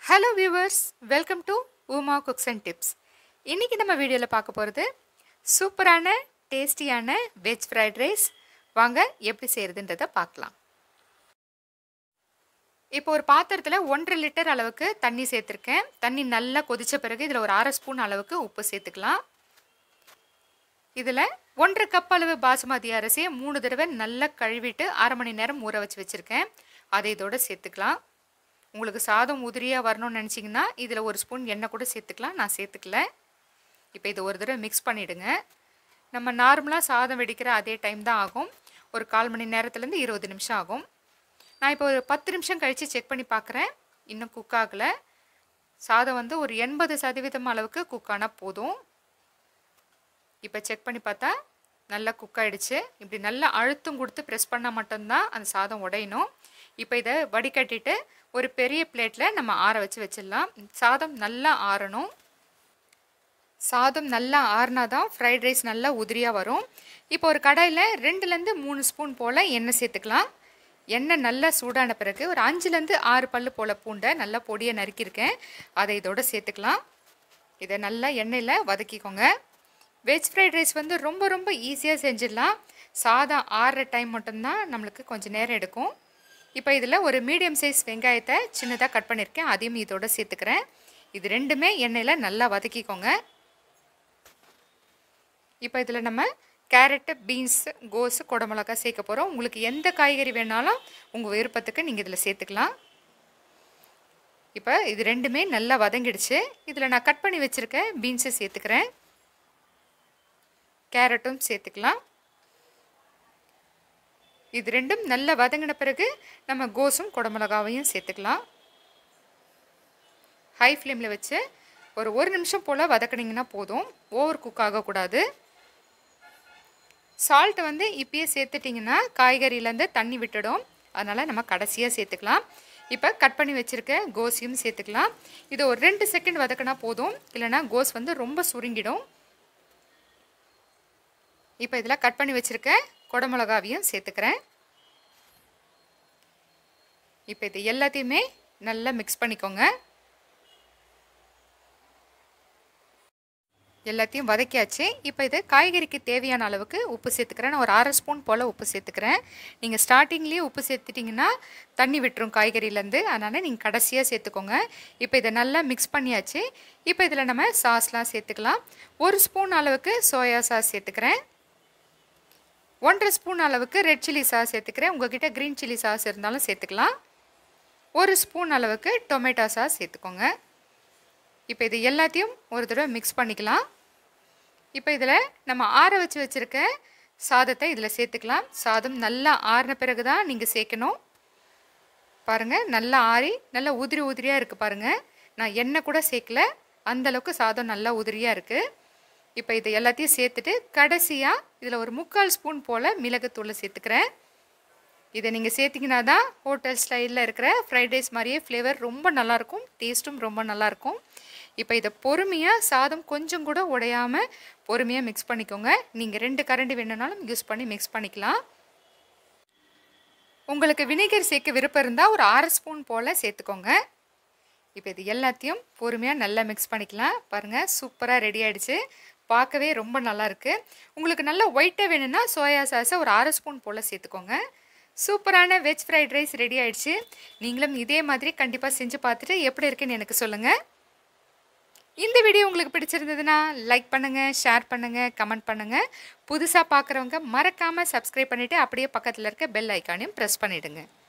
hello viewers welcome to Uma cooks and tips இன்றைக்கி நம்ம வீடியோவில் பார்க்க போகிறது சூப்பரான டேஸ்டியான வெஜ் ஃப்ரைட் ரைஸ் வாங்க எப்படி செய்கிறதுன்றதை பார்க்கலாம் இப்போ ஒரு பாத்திரத்தில் ஒன்றரை லிட்டர் அளவுக்கு தண்ணி சேர்த்துருக்கேன் தண்ணி நல்லா கொதித்த பிறகு இதில் ஒரு அரை ஸ்பூன் அளவுக்கு உப்பு சேர்த்துக்கலாம் இதில் ஒன்றரை கப் அளவு பாசுமதி அரிசியை மூணு தடவை நல்லா கழுவிட்டு அரை மணி நேரம் ஊற வச்சு வச்சுருக்கேன் அதை இதோட சேர்த்துக்கலாம் உங்களுக்கு சாதம் உதிரியாக வரணும்னு நினச்சிங்கன்னா இதில் ஒரு ஸ்பூன் எண்ணெய் கூட சேர்த்துக்கலாம் நான் சேர்த்துக்கல இப்போ இதை ஒரு தடவை மிக்ஸ் பண்ணிவிடுங்க நம்ம நார்மலாக சாதம் வெடிக்கிற அதே டைம் தான் ஆகும் ஒரு கால் மணி நேரத்துலேருந்து இருபது நிமிஷம் ஆகும் நான் இப்போ ஒரு பத்து நிமிஷம் கழித்து செக் பண்ணி பார்க்குறேன் இன்னும் குக் ஆகலை சாதம் வந்து ஒரு எண்பது சதவீதம் அளவுக்கு குக் ஆனால் போதும் இப்போ செக் பண்ணி பார்த்தா நல்லா குக் ஆகிடுச்சு இப்படி நல்லா அழுத்தம் கொடுத்து ப்ரெஸ் பண்ணால் மட்டும்தான் அந்த சாதம் உடையணும் இப்போ இதை வடிகட்டிட்டு ஒரு பெரிய பிளேட்டில் நம்ம ஆற வச்சு வச்சிடலாம் சாதம் நல்லா ஆறணும் சாதம் நல்லா ஆறினா தான் ஃப்ரைட் ரைஸ் நல்லா உதிரியாக வரும் இப்போ ஒரு கடாயில் ரெண்டுலேருந்து மூணு ஸ்பூன் போல் எண்ணெய் சேர்த்துக்கலாம் எண்ணெய் நல்லா சூடான பிறகு ஒரு அஞ்சுலேருந்து ஆறு பல் போல் பூண்டை நல்லா பொடியை நறுக்கியிருக்கேன் அதை இதோட சேர்த்துக்கலாம் இதை நல்லா எண்ணெயில் வதக்கிக்கோங்க வெஜ் ஃப்ரைட் ரைஸ் வந்து ரொம்ப ரொம்ப ஈஸியாக செஞ்சிடலாம் சாதம் ஆறுற டைம் மட்டும்தான் நம்மளுக்கு கொஞ்சம் நேரம் எடுக்கும் இப்போ இதில் ஒரு மீடியம் சைஸ் வெங்காயத்தை சின்னதாக கட் பண்ணியிருக்கேன் அதையும் இதோட சேர்த்துக்கிறேன் இது ரெண்டுமே எண்ணெயில் நல்லா வதக்கிக்கோங்க இப்போ இதில் நம்ம கேரட்டு பீன்ஸ் கோஸு குடமிளகா சேர்க்க போகிறோம் உங்களுக்கு எந்த காய்கறி வேணாலும் உங்கள் விருப்பத்துக்கு நீங்கள் இதில் சேர்த்துக்கலாம் இப்போ இது ரெண்டுமே நல்லா வதங்கிடுச்சு இதில் நான் கட் பண்ணி வச்சுருக்க பீன்ஸை சேர்த்துக்கிறேன் கேரட்டும் சேர்த்துக்கலாம் இது ரெண்டும் நல்லா வதங்கின பிறகு நம்ம கோஸும் குடமிளகாவையும் சேர்த்துக்கலாம் ஹை ஃப்ளேமில் வச்சு ஒரு ஒரு நிமிஷம் போல் வதக்கினீங்கன்னா போதும் ஓவர் குக் ஆகக்கூடாது சால்ட் வந்து இப்பயே சேர்த்துட்டிங்கன்னா காய்கறியிலேருந்து தண்ணி விட்டுடும் அதனால் நம்ம கடைசியாக சேர்த்துக்கலாம் இப்போ கட் பண்ணி வச்சுருக்க கோஸையும் சேர்த்துக்கலாம் இது ஒரு ரெண்டு செகண்ட் வதக்கினா போதும் இல்லைனா கோஸ் வந்து ரொம்ப சுருங்கிடும் இப்போ இதில் கட் பண்ணி வச்சுருக்க குடமிளகாவையும் சேர்த்துக்கிறேன் இப்போ இது எல்லாத்தையுமே நல்லா மிக்ஸ் பண்ணிக்கோங்க எல்லாத்தையும் வதக்கியாச்சு இப்போ இது காய்கறிக்கு தேவையான அளவுக்கு உப்பு சேர்த்துக்கிறேன் நான் ஒரு அரை ஸ்பூன் போல் உப்பு சேர்த்துக்கிறேன் நீங்கள் ஸ்டார்டிங்லேயே உப்பு சேர்த்துட்டிங்கன்னா தண்ணி விட்டுரும் காய்கறியிலேருந்து அதனால் நீங்கள் கடைசியாக சேர்த்துக்கோங்க இப்போ இதை நல்லா மிக்ஸ் பண்ணியாச்சு இப்போ இதில் நம்ம சாஸ்லாம் சேர்த்துக்கலாம் ஒரு ஸ்பூன் அளவுக்கு சோயா சாஸ் சேர்த்துக்கிறேன் ஒன்றரை ஸ்பூன் அளவுக்கு ரெட் சில்லி சாஸ் சேர்த்துக்கிறேன் உங்ககிட்ட க்ரீன் சில்லி சாஸ் இருந்தாலும் சேர்த்துக்கலாம் ஒரு ஸ்பூன் அளவுக்கு டொமேட்டோ சாஸ் சேர்த்துக்கோங்க இப்போ இது எல்லாத்தையும் ஒரு தடவை மிக்ஸ் பண்ணிக்கலாம் இப்போ இதில் நம்ம ஆற வச்சு வச்சுருக்க சாதத்தை இதில் சேர்த்துக்கலாம் சாதம் நல்லா ஆறின பிறகு தான் நீங்கள் சேர்க்கணும் பாருங்கள் நல்லா ஆறி நல்லா உதிரி உதிரியாக இருக்குது பாருங்கள் நான் எண்ணெய் கூட சேர்க்கல அந்தளவுக்கு சாதம் நல்லா உதிரியாக இருக்குது இப்போ இதை எல்லாத்தையும் சேர்த்துட்டு கடைசியாக இதில் ஒரு முக்கால் ஸ்பூன் போல் மிளகுத்தூளை சேர்த்துக்கிறேன் இதை நீங்கள் சேர்த்திங்கன்னா தான் ஹோட்டல் ஸ்டைலில் இருக்கிற ஃப்ரைட் ரைஸ் மாதிரியே ஃப்ளேவர் ரொம்ப நல்லாயிருக்கும் டேஸ்ட்டும் ரொம்ப நல்லாயிருக்கும் இப்போ இதை பொறுமையாக சாதம் கொஞ்சம் கூட உடையாமல் பொறுமையாக மிக்ஸ் பண்ணிக்கோங்க நீங்கள் ரெண்டு கரண்டி வேணுனாலும் யூஸ் பண்ணி மிக்ஸ் பண்ணிக்கலாம் உங்களுக்கு வினிகர் சேர்க்க விருப்பம் இருந்தால் ஒரு அரை ஸ்பூன் போல் சேர்த்துக்கோங்க இப்போ இது எல்லாத்தையும் பொறுமையாக நல்லா மிக்ஸ் பண்ணிக்கலாம் பாருங்கள் சூப்பராக ரெடி ஆகிடுச்சு பார்க்கவே ரொம்ப நல்லாயிருக்கு உங்களுக்கு நல்லா ஒயிட்டாக வேணும்னா சோயா சாஸை ஒரு அரை ஸ்பூன் போல் சேர்த்துக்கோங்க சூப்பரான வெஜ் ஃப்ரைட் ரைஸ் ரெடி ஆயிடுச்சு நீங்களும் இதே மாதிரி கண்டிப்பாக செஞ்சு பார்த்துட்டு எப்படி இருக்குன்னு எனக்கு சொல்லுங்கள் இந்த வீடியோ உங்களுக்கு பிடிச்சிருந்ததுன்னா லைக் பண்ணுங்கள் ஷேர் பண்ணுங்கள் கமெண்ட் பண்ணுங்கள் புதுசாக பார்க்குறவங்க மறக்காமல் சப்ஸ்கிரைப் பண்ணிவிட்டு அப்படியே பக்கத்தில் இருக்க பெல் ஐக்கானையும் ப்ரெஸ் பண்ணிவிடுங்க